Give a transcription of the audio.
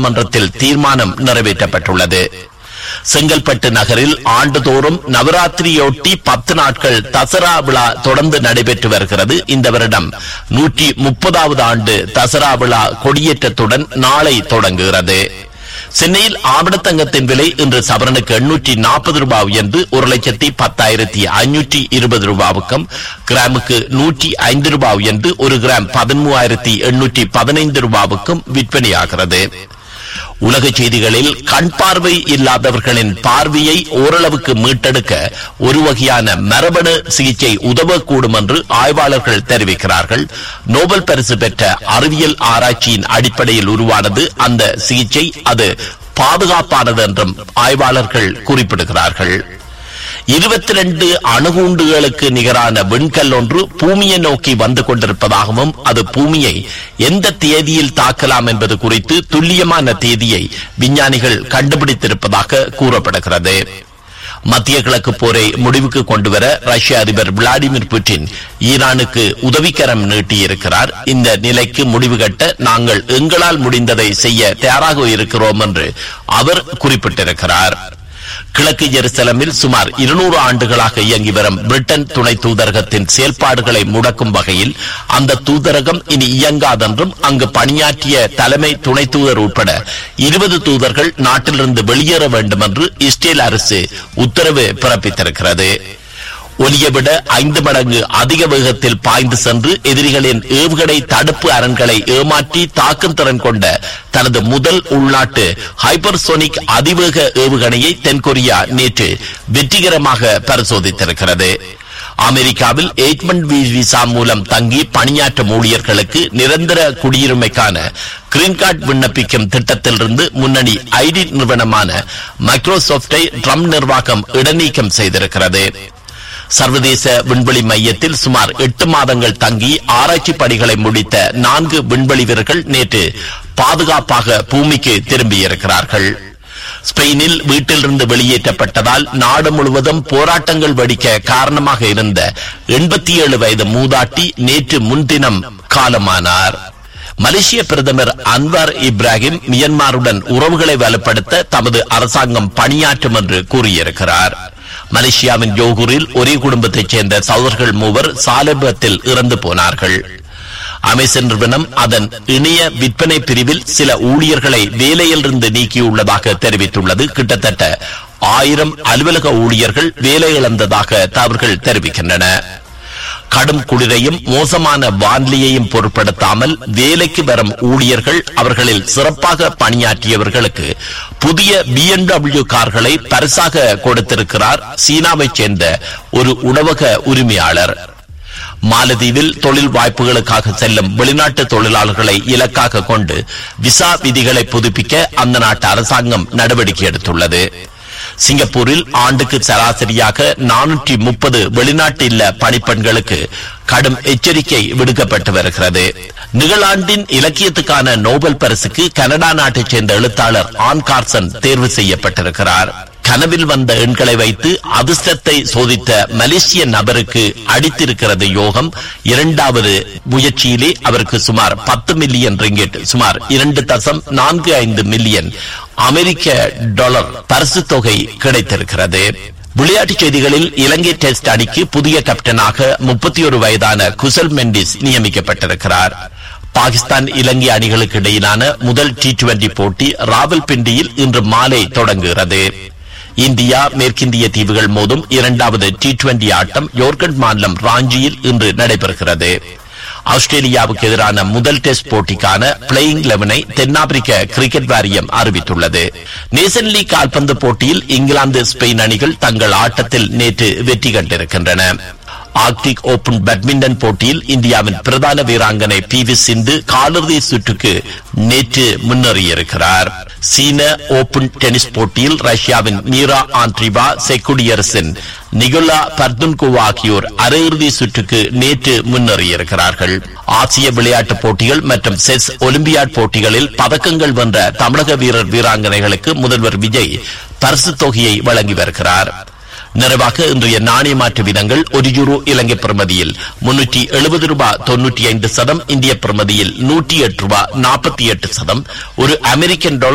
நாடாளுமன்றத்தில் தீர்மானம் நிறைவேற்றப்பட்டுள்ளது செங்கல்பட்டு நகரில் ஆண்டுதோறும் நவராத்திரியொட்டி பத்து நாட்கள் தசரா விழா தொடர்ந்து நடைபெற்று வருகிறது இந்த வருடம் நூற்றி முப்பதாவது ஆண்டு தசரா விழா கொடியேற்றத்துடன் நாளை தொடங்குகிறது சென்னையில் ஆபணத்தங்கத்தின் விலை இன்று சவரனுக்கு எண்ணூற்றி நாற்பது ரூபாய் உயர்ந்து ஒரு லட்சத்தி பத்தாயிரத்தி ஐநூற்றி இருபது ரூபாவுக்கும் கிராமுக்கு நூற்றி ஐந்து ரூபாய் உயர்ந்து ஒரு கிராம் பதிமூவாயிரத்தி எண்ணூற்றி பதினைந்து ரூபாவுக்கும் விற்பனையாகிறது உலக செய்திகளில் கண் பார்வை இல்லாதவர்களின் பார்வையை ஓரளவுக்கு மீட்டெடுக்க ஒரு வகையான மரபணு சிகிச்சை உதவக்கூடும் என்று ஆய்வாளர்கள் தெரிவிக்கிறார்கள் நோபல் பரிசு பெற்ற அறிவியல் ஆராய்ச்சியின் அடிப்படையில் உருவானது அந்த சிகிச்சை அது பாதுகாப்பானது என்றும் ஆய்வாளர்கள் குறிப்பிடுகிறார்கள் இருபத்தி ரெண்டு அணுகுண்டுகளுக்கு நிகரான விண்கல் ஒன்று பூமியை நோக்கி வந்து கொண்டிருப்பதாகவும் அது பூமியை எந்த தேதியில் தாக்கலாம் என்பது குறித்து துல்லியமான தேதியை விஞ்ஞானிகள் கண்டுபிடித்திருப்பதாக கூறப்படுகிறது மத்திய கிழக்கு போரை முடிவுக்கு கொண்டுவர ரஷ்ய அதிபர் விளாடிமிர் புட்டின் ஈரானுக்கு உதவிக்கரம் நீட்டியிருக்கிறார் இந்த நிலைக்கு முடிவு கட்ட நாங்கள் எங்களால் முடிந்ததை செய்ய தயாராக இருக்கிறோம் என்று அவர் குறிப்பிட்டிருக்கிறார் கிழக்கு ஜெருசலமில் சுமார் இருநூறு ஆண்டுகளாக இயங்கி வரும் பிரிட்டன் துணை தூதரகத்தின் செயல்பாடுகளை முடக்கும் வகையில் அந்த தூதரகம் இனி இயங்காதென்றும் அங்கு பணியாற்றிய தலைமை துணை தூதர் உட்பட இருபது தூதர்கள் நாட்டிலிருந்து வெளியேற வேண்டும் என்று இஸ்ரேல் அரசு உத்தரவு பிறப்பித்திருக்கிறது ஒலியை விட ஐந்து மடங்கு அதிக வேகத்தில் பாய்ந்து சென்று எதிரிகளின் ஏவுகணை தடுப்பு அரண்களை ஏமாற்றி தாக்கும் திறன் கொண்ட தனது முதல் உள்நாட்டு ஹைப்பர்சோனிக் அதிவேக ஏவுகணையை தென்கொரியா நேற்று வெற்றிகரமாக பரிசோதித்திருக்கிறது அமெரிக்காவில் எய்ட்மெண்ட் விசா மூலம் தங்கி பணியாற்றும் ஊழியர்களுக்கு நிரந்தர குடியுரிமைக்கான கிரீன் கார்டு விண்ணப்பிக்கும் திட்டத்திலிருந்து முன்னணி ஐடி நிறுவனமான மைக்ரோசாப்டை ட்ரம்ப் நிர்வாகம் இடைநீக்கம் செய்திருக்கிறது சர்வதேச விண்வெளி மையத்தில் சுமார் எட்டு மாதங்கள் தங்கி ஆராய்ச்சி பணிகளை முடித்த நான்கு விண்வெளி வீரர்கள் நேற்று பாதுகாப்பாக பூமிக்கு திரும்பியிருக்கிறார்கள் ஸ்பெயினில் வீட்டிலிருந்து வெளியேற்றப்பட்டதால் நாடு முழுவதும் போராட்டங்கள் வெடிக்க காரணமாக இருந்த எண்பத்தி ஏழு வயது மூதாட்டி நேற்று முன்தினம் காலமானார் மலேசிய பிரதமர் அன்வார் இப்ராஹிம் மியன்மாருடன் உறவுகளை வலுப்படுத்த தமது அரசாங்கம் பணியாற்றும் என்று கூறியிருக்கிறார் மலேசியாவின் ஜோகூரில் ஒரே குடும்பத்தைச் சேர்ந்த சகோதரர்கள் மூவர் சாலைபத்தில் இறந்து போனார்கள் அமேசான் நிறுவனம் அதன் இணைய விற்பனை பிரிவில் சில ஊழியர்களை வேலையிலிருந்து நீக்கியுள்ளதாக தெரிவித்துள்ளது கிட்டத்தட்ட ஆயிரம் அலுவலக ஊழியர்கள் வேலை இழந்ததாக தவறுகள் தெரிவிக்கின்றன கடும் குளிரையும் மோசமான வானிலையையும் பொருட்படுத்தாமல் வேலைக்கு வரும் ஊழியர்கள் அவர்களில் சிறப்பாக பணியாற்றியவர்களுக்கு புதிய பிஎன்டபிள்யூ கார்களை பரிசாக கொடுத்திருக்கிறார் சீனாவைச் சேர்ந்த ஒரு உணவக உரிமையாளர் மாலதீவில் தொழில் வாய்ப்புகளுக்காக செல்லும் வெளிநாட்டு தொழிலாளர்களை இலக்காக கொண்டு விசா விதிகளை புதுப்பிக்க அந்த நாட்டு அரசாங்கம் நடவடிக்கை எடுத்துள்ளது சிங்கப்பூரில் ஆண்டுக்கு சராசரியாக நானூற்றி முப்பது வெளிநாட்டு இல்ல பணிப்பெண்களுக்கு கடும் எச்சரிக்கை விடுக்கப்பட்டு வருகிறது நிகழாண்டின் இலக்கியத்துக்கான நோபல் பரிசுக்கு கனடா நாட்டைச் சேர்ந்த எழுத்தாளர் ஆன் கார்சன் தேர்வு செய்யப்பட்டிருக்கிறார் கனவில் வந்த எண்களை வைத்து அதிர்ஷ்டத்தை சோதித்த மலேசிய நபருக்கு அடித்திருக்கிறது யோகம் இரண்டாவது முயற்சியிலே அவருக்கு சுமார் பத்து மில்லியன் ரிங்கெட் சுமார் இரண்டு தசம் நான்கு ஐந்து மில்லியன் அமெரிக்க டாலர் பரிசு தொகை கிடைத்திருக்கிறது விளையாட்டுச் செய்திகளில் இலங்கை டெஸ்ட் அணிக்கு புதிய கேப்டனாக முப்பத்தி ஒரு வயதான குசல் மெண்டிஸ் நியமிக்கப்பட்டிருக்கிறார் பாகிஸ்தான் இலங்கை அணிகளுக்கு இடையிலான முதல் டி டுவெண்டி போட்டி ராவல்பிண்டியில் இன்று மாலை தொடங்குகிறது இந்தியா மேற்கிந்திய தீவுகள் மோதும் இரண்டாவது டி டுவெண்டி ஆட்டம் யோர்கண்ட் மாநிலம் ராஞ்சியில் இன்று நடைபெறுகிறது ஆஸ்திரேலியாவுக்கு எதிரான முதல் டெஸ்ட் போட்டிக்கான பிளேயிங் லெவனை தென்னாப்பிரிக்க கிரிக்கெட் வாரியம் அறிவித்துள்ளது நேஷன் லீக் கால்பந்து போட்டியில் இங்கிலாந்து ஸ்பெயின் அணிகள் தங்கள் ஆட்டத்தில் நேற்று வெற்றி கண்டிருக்கின்றன ஆர்க்டிக் ஓபன் பேட்மிண்டன் போட்டியில் இந்தியாவின் பிரதான வீராங்கனை பி வி சிந்து காலிறுதி சுற்றுக்கு நேற்று முன்னேறியிருக்கிறார் சீன ஓபன் டென்னிஸ் போட்டியில் ரஷ்யாவின் மீரா ஆண்ட்ரிவா செக்குடியரசின் நிகோலா பர்துன்கோவா ஆகியோர் அரையிறுதி சுற்றுக்கு நேற்று முன்னேறியிருக்கிறார்கள் ஆசிய விளையாட்டுப் போட்டிகள் மற்றும் செஸ் ஒலிம்பியாட் போட்டிகளில் பதக்கங்கள் வென்ற தமிழக வீரர் வீராங்கனைகளுக்கு முதல்வர் விஜய் பரிசு தொகையை வழங்கி வருகிறார் நிறைவாக இன்றைய நாணய மாற்று விதங்கள் ஒரு யூரோ இலங்கை பிரமதியில் முன்னூற்றி எழுபது ரூபாய் தொன்னூற்றி ஐந்து சதம் இந்திய பிரமதியில் நூற்றி எட்டு ரூபாய் நாற்பத்தி எட்டு சதம் ஒரு அமெரிக்கன் டாலர்